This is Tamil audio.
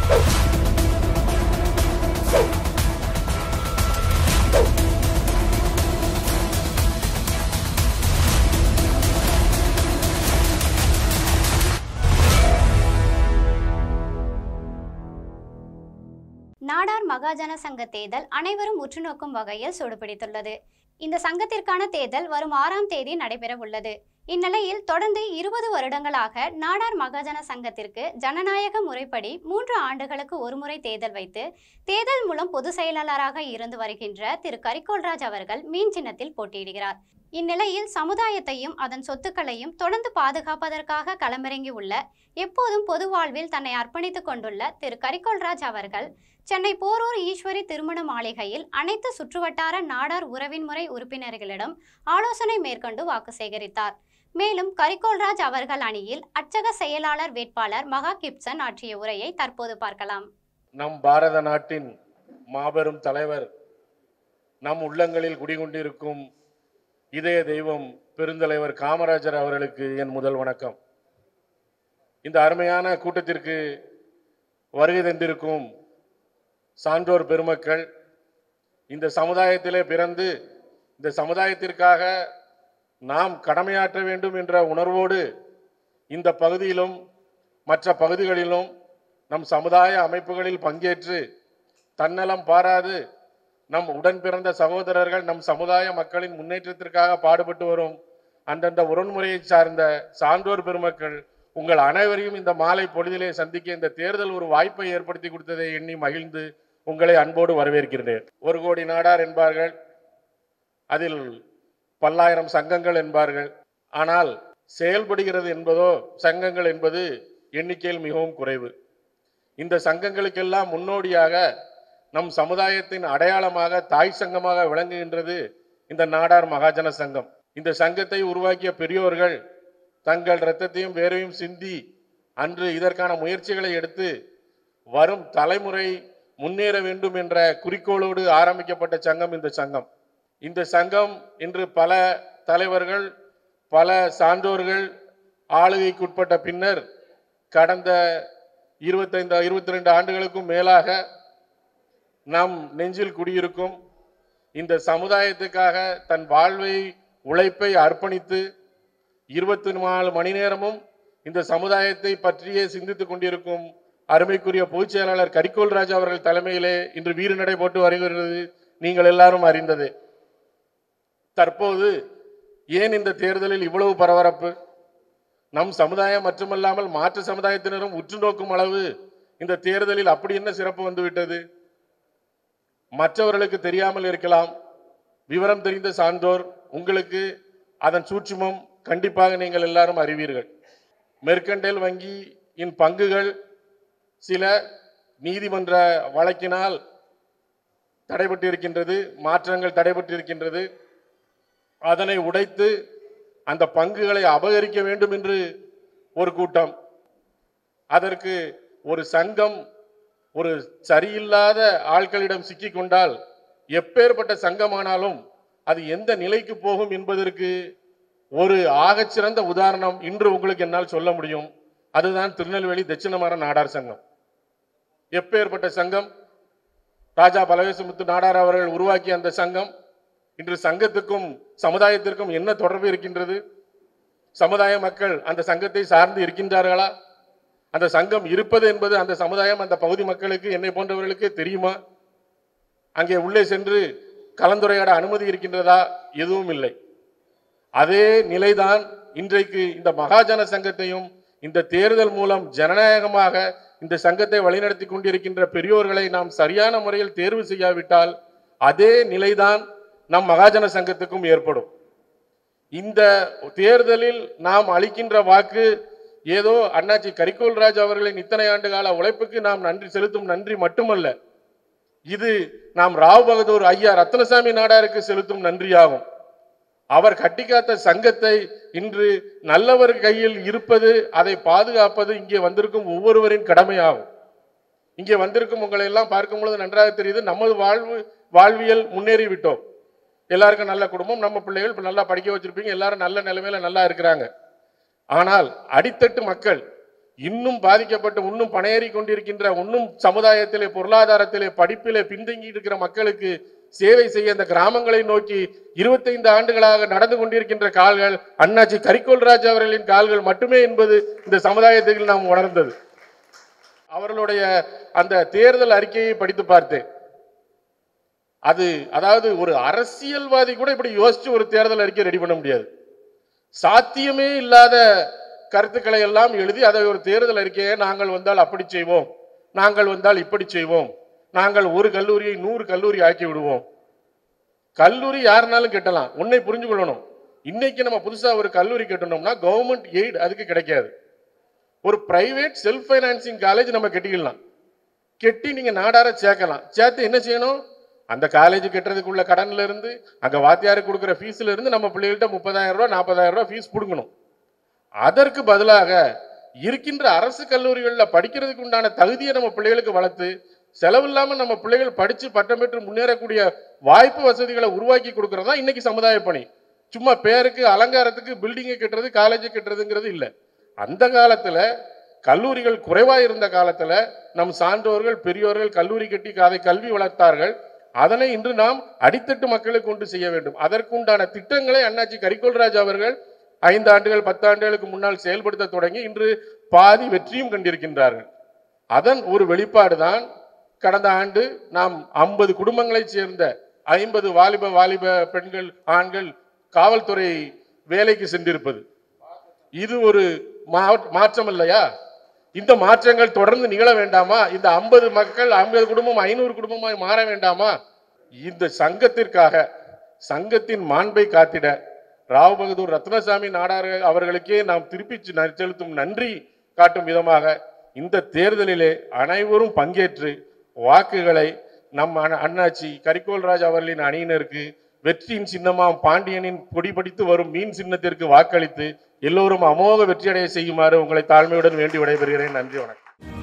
நாடார் மகாஜன சங்க தேர்தல் அனைவரும் உற்று நோக்கும் வகையில் சூடுபிடித்துள்ளது இந்த சங்கத்திற்கான தேர்தல் வரும் ஆறாம் தேதி நடைபெற உள்ளது இந்நிலையில் தொடர்ந்து இருபது வருடங்களாக நாடார் மகாஜன சங்கத்திற்கு ஜனநாயக முறைப்படி மூன்று ஆண்டுகளுக்கு ஒருமுறை தேர்தல் வைத்து தேர்தல் மூலம் பொதுச் செயலாளராக இருந்து வருகின்ற திரு கரிகோல்ராஜ் அவர்கள் மீன் சின்னத்தில் போட்டியிடுகிறார் இந்நிலையில் சமுதாயத்தையும் அதன் சொத்துக்களையும் தொடர்ந்து பாதுகாப்பதற்காக களமிறங்கி உள்ள எப்போதும் பொது வாழ்வில் தன்னை அர்ப்பணித்துக் கொண்டுள்ள திரு கரிகோல்ராஜ் அவர்கள் சென்னை போரூர் ஈஸ்வரி திருமண மாளிகையில் அனைத்து சுற்றுவட்டார நாடார் உறவின் முறை உறுப்பினர்களிடம் ஆலோசனை மேற்கொண்டு வாக்கு சேகரித்தார் மேலும் கரிகோல்ராஜ் அவர்கள் அணியில் அச்சக செயலாளர் வேட்பாளர் மகா கிப்சன் ஆற்றிய உரையை தற்போது பார்க்கலாம் நம் பாரத நாட்டின் மாபெரும் தலைவர் நம் உள்ளங்களில் குடிகொண்டிருக்கும் இதய தெய்வம் பெருந்தலைவர் காமராஜர் அவர்களுக்கு என் முதல் வணக்கம் இந்த அருமையான கூட்டத்திற்கு வருகை தந்திருக்கும் சான்றோர் பெருமக்கள் இந்த சமுதாயத்திலே பிறந்து இந்த சமுதாயத்திற்காக நாம் கடமையாற்ற வேண்டும் என்ற உணர்வோடு இந்த பகுதியிலும் மற்ற பகுதிகளிலும் நம் சமுதாய அமைப்புகளில் பங்கேற்று தன்னலம் பாராது நம் உடன் பிறந்த சகோதரர்கள் நம் சமுதாய மக்களின் முன்னேற்றத்திற்காக பாடுபட்டு வரும் அந்தந்த உறன்முறையை சார்ந்த சான்றோர் பெருமக்கள் உங்கள் அனைவரையும் இந்த மாலை பொழுதிலே சந்திக்க இந்த தேர்தல் ஒரு வாய்ப்பை ஏற்படுத்தி கொடுத்ததை எண்ணி மகிழ்ந்து உங்களை அன்போடு வரவேற்கிறேன் ஒரு கோடி நாடார் என்பார்கள் அதில் பல்லாயிரம் சங்கங்கள் என்பார்கள் ஆனால் செயல்படுகிறது என்பதோ சங்கங்கள் என்பது எண்ணிக்கையில் மிகவும் குறைவு இந்த சங்கங்களுக்கெல்லாம் முன்னோடியாக நம் சமுதாயத்தின் அடையாளமாக தாய் சங்கமாக விளங்குகின்றது இந்த நாடார் மகாஜன சங்கம் இந்த சங்கத்தை உருவாக்கிய பெரியோர்கள் தங்கள் இரத்தத்தையும் வேரையும் சிந்தி அன்று இதற்கான முயற்சிகளை எடுத்து வரும் தலைமுறை முன்னேற வேண்டும் என்ற குறிக்கோளோடு ஆரம்பிக்கப்பட்ட சங்கம் இந்த சங்கம் இந்த சங்கம் இன்று பல தலைவர்கள் பல சான்றோர்கள் ஆளுகைக்குட்பட்ட பின்னர் கடந்த இருபத்தைந்து இருபத்தி ரெண்டு ஆண்டுகளுக்கும் மேலாக நம் நெஞ்சில் குடியிருக்கும் இந்த சமுதாயத்துக்காக தன் வாழ்வை உழைப்பை அர்ப்பணித்து இருபத்தி நாலு மணி நேரமும் இந்த சமுதாயத்தை பற்றியே சிந்தித்துக் கொண்டிருக்கும் அருமைக்குரிய பொதுச் செயலாளர் கரிகோல் ராஜா அவர்கள் தலைமையிலே இன்று வீறு நடை போட்டு வருகிறது நீங்கள் எல்லாரும் அறிந்தது தற்போது ஏன் இந்த தேர்தலில் இவ்வளவு பரபரப்பு நம் சமுதாயம் மட்டுமல்லாமல் மாற்று சமுதாயத்தினரும் உற்று நோக்கும் அளவு இந்த தேர்தலில் அப்படி என்ன சிறப்பு வந்துவிட்டது மற்றவர்களுக்கு தெரியாமல் இருக்கலாம் விவரம் தெரிந்த சான்றோர் உங்களுக்கு அதன் சூட்சுமம் கண்டிப்பாக நீங்கள் எல்லாரும் அறிவீர்கள் மெர்கண்டைல் வங்கியின் பங்குகள் சில நீதிமன்ற வழக்கினால் தடைபட்டிருக்கின்றது மாற்றங்கள் தடைபட்டிருக்கின்றது அதனை உடைத்து அந்த பங்குகளை அபகரிக்க வேண்டும் என்று ஒரு கூட்டம் அதற்கு ஒரு சங்கம் ஒரு சரியில்லாத ஆட்களிடம் சிக்கிக் கொண்டால் எப்பேற்பட்ட சங்கமானாலும் அது எந்த நிலைக்கு போகும் என்பதற்கு ஒரு ஆகச்சிறந்த உதாரணம் இன்று உங்களுக்கு என்னால் சொல்ல முடியும் அதுதான் திருநெல்வேலி தட்சிணமர நாடார் சங்கம் எப்பேற்பட்ட சங்கம் ராஜா பலவேசமுத்து நாடார் அவர்கள் உருவாக்கிய அந்த சங்கம் இன்று சங்கத்துக்கும் சமுதாயத்திற்கும் என்ன தொடர்பு இருக்கின்றது சமுதாய மக்கள் அந்த சங்கத்தை சார்ந்து இருக்கின்றார்களா அந்த சங்கம் இருப்பது என்பது அந்த சமுதாயம் அந்த பகுதி மக்களுக்கு என்னை போன்றவர்களுக்கு தெரியுமா அங்கே உள்ளே சென்று கலந்துரையாட அனுமதி இருக்கின்றதா எதுவும் இல்லை அதே நிலைதான் இன்றைக்கு இந்த மகாஜன சங்கத்தையும் இந்த தேர்தல் மூலம் ஜனநாயகமாக இந்த சங்கத்தை வழிநடத்தி கொண்டிருக்கின்ற பெரியோர்களை நாம் சரியான முறையில் தேர்வு செய்யாவிட்டால் அதே நிலைதான் நம் மகாஜன சங்கத்துக்கும் ஏற்படும் இந்த தேர்தலில் நாம் அளிக்கின்ற வாக்கு ஏதோ அண்ணாச்சி கரிகோல்ராஜ் அவர்களின் இத்தனை ஆண்டு கால உழைப்புக்கு நாம் நன்றி செலுத்தும் நன்றி மட்டுமல்ல இது நாம் ராவ் பகதூர் ஐயா ரத்னசாமி நாடாருக்கு செலுத்தும் நன்றியாகும் அவர் கட்டிக்காத்த சங்கத்தை இன்று நல்லவர் கையில் இருப்பது அதை பாதுகாப்பது இங்கே வந்திருக்கும் ஒவ்வொருவரின் கடமையாகும் இங்கே வந்திருக்கும் உங்களை எல்லாம் பார்க்கும் பொழுது நன்றாக தெரியுது நமது வாழ்வு வாழ்வியல் முன்னேறி விட்டோம் எல்லாருக்கும் நல்ல குடும்பம் நம்ம பிள்ளைகள் இப்ப நல்லா படிக்க வச்சிருப்பீங்க எல்லாரும் நல்ல நிலைமையில நல்லா இருக்கிறாங்க ஆனால் அடித்தட்டு மக்கள் இன்னும் பாதிக்கப்பட்டு இன்னும் பணையேறி கொண்டிருக்கின்ற இன்னும் சமுதாயத்திலே பொருளாதாரத்திலே படிப்பிலே பின்தங்கி இருக்கிற மக்களுக்கு சேவை செய்ய அந்த கிராமங்களை நோக்கி இருபத்தைந்து ஆண்டுகளாக நடந்து கொண்டிருக்கின்ற கால்கள் அண்ணாச்சி கரிகோல்ராஜ் அவர்களின் கால்கள் மட்டுமே என்பது இந்த சமுதாயத்தில் நாம் உணர்ந்தது அவர்களுடைய அந்த தேர்தல் அறிக்கையை படித்து பார்த்தேன் அது அதாவது ஒரு அரசியல்வாதி கூட இப்படி யோசிச்சு ஒரு தேர்தல் அறிக்கை ரெடி பண்ண முடியாது சாத்தியமே இல்லாத கருத்துக்களை எல்லாம் எழுதி அதை ஒரு தேர்தல் அறிக்கையை நாங்கள் வந்தால் அப்படி செய்வோம் நாங்கள் வந்தால் இப்படி செய்வோம் நாங்கள் ஒரு கல்லூரியை நூறு கல்லூரி ஆக்கி விடுவோம் கல்லூரி யாருனாலும் கட்டலாம் உன்னை புரிஞ்சு கொள்ளணும் இன்னைக்கு நம்ம புதுசா ஒரு கல்லூரி கட்டணும்னா கவர்மெண்ட் எய்ட் அதுக்கு கிடைக்காது ஒரு பிரைவேட் செல்ஃப் ஃபைனான்சிங் காலேஜ் நம்ம கட்டிக்கலாம் கெட்டி நீங்க நாடார சேர்க்கலாம் சேர்த்து என்ன செய்யணும் அந்த காலேஜ் கட்டுறதுக்குள்ள கடன்ல இருந்து அங்க வாத்தியாருக்கு கொடுக்குற ஃபீஸ்ல இருந்து நம்ம பிள்ளைகள்ட்ட முப்பதாயிரம் ரூபாய் நாற்பதாயிரம் ரூபாய் ஃபீஸ் பிடுங்கணும் அதற்கு பதிலாக இருக்கின்ற அரசு கல்லூரிகளில் படிக்கிறதுக்கு உண்டான தகுதியை நம்ம பிள்ளைகளுக்கு வளர்த்து செலவில்லாம நம்ம பிள்ளைகள் படிச்சு பட்டம் பெற்று முன்னேறக்கூடிய வாய்ப்பு வசதிகளை உருவாக்கி கொடுக்கறது தான் இன்னைக்கு சமுதாய பணி சும்மா பேருக்கு அலங்காரத்துக்கு பில்டிங்கை கட்டுறது காலேஜ் கட்டுறதுங்கிறது இல்லை அந்த காலத்துல கல்லூரிகள் குறைவா இருந்த காலத்துல நம் சான்றோர்கள் பெரியோர்கள் கல்லூரி கட்டி அதை கல்வி வளர்த்தார்கள் அதனை இன்று நாம் அடித்தட்டு மக்களுக்கு கொண்டு செய்ய வேண்டும் அதற்குண்டான திட்டங்களை அண்ணாச்சி கரிகோல்ராஜ் அவர்கள் ஐந்து ஆண்டுகள் பத்து ஆண்டுகளுக்கு முன்னால் செயல்படுத்த தொடங்கி இன்று பாதி வெற்றியும் கண்டிருக்கின்றார்கள் அதன் ஒரு வெளிப்பாடு தான் கடந்த ஆண்டு நாம் ஐம்பது குடும்பங்களைச் சேர்ந்த ஐம்பது வாலிப வாலிப பெண்கள் ஆண்கள் காவல்துறை வேலைக்கு சென்றிருப்பது இது ஒரு மா- மாற்றம் இல்லையா இந்த மாற்றங்கள் தொடர்ந்து நிகழ வேண்டாமா இந்த ஐம்பது மக்கள் ஐம்பது குடும்பம் ஐநூறு குடும்பமாய் மாற வேண்டாமா இந்த சங்கத்திற்காக சங்கத்தின் மாண்பை காத்திட ராவ் பகதூர் ரத்னசாமி நாடார் அவர்களுக்கே நாம் திருப்பி செ- செலுத்தும் நன்றி காட்டும் விதமாக இந்த தேர்தலிலே அனைவரும் பங்கேற்று வாக்குகளை நம் அண்ண- அண்ணாச்சி கரிகோல்ராஜ் அவர்களின் அணியினருக்கு வெற்றியின் சின்னமாம் பாண்டியனின் கொடி பிடித்து வரும் மீன் சின்னத்திற்கு வாக்களித்து எல்லோரும் அமோக வெற்றியடைய செய்யுமாறு உங்களை தாழ்மையுடன் வேண்டி விடைபெறுகிறேன் நன்றி வணக்கம்